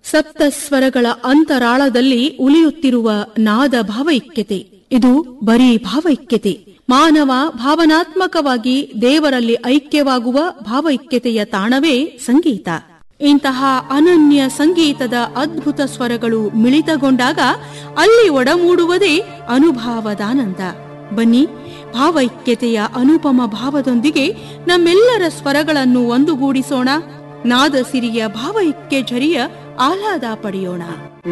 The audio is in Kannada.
ಸಪ್ತ ಸ್ವರಗಳ ಅಂತರಾಳದಲ್ಲಿ ಉಳಿಯುತ್ತಿರುವ ನಾದ ಭಾವೈಕ್ಯತೆ ಇದು ಬರೀ ಭಾವೈಕ್ಯತೆ ಮಾನವ ಭಾವನಾತ್ಮಕವಾಗಿ ದೇವರಲ್ಲಿ ಐಕ್ಯವಾಗುವ ಭಾವೈಕ್ಯತೆಯ ತಾಣವೇ ಸಂಗೀತ ಇಂತಹ ಅನನ್ಯ ಸಂಗೀತದ ಅದ್ಭುತ ಸ್ವರಗಳು ಮಿಳಿತಗೊಂಡಾಗ ಅಲ್ಲಿ ಒಡಮೂಡುವುದೇ ಅನುಭಾವದಾನಂದ ಬನ್ನಿ ಭಾವೈಕ್ಯತೆಯ ಅನುಪಮ ಭಾವದೊಂದಿಗೆ ನಮ್ಮೆಲ್ಲರ ಸ್ವರಗಳನ್ನು ಒಂದುಗೂಡಿಸೋಣ ನಾದ ಸಿರಿಯ ಭಾವೈಕ್ಯ ಝರಿಯ ಆಹ್ಲಾದ ಪಡೆಯೋಣ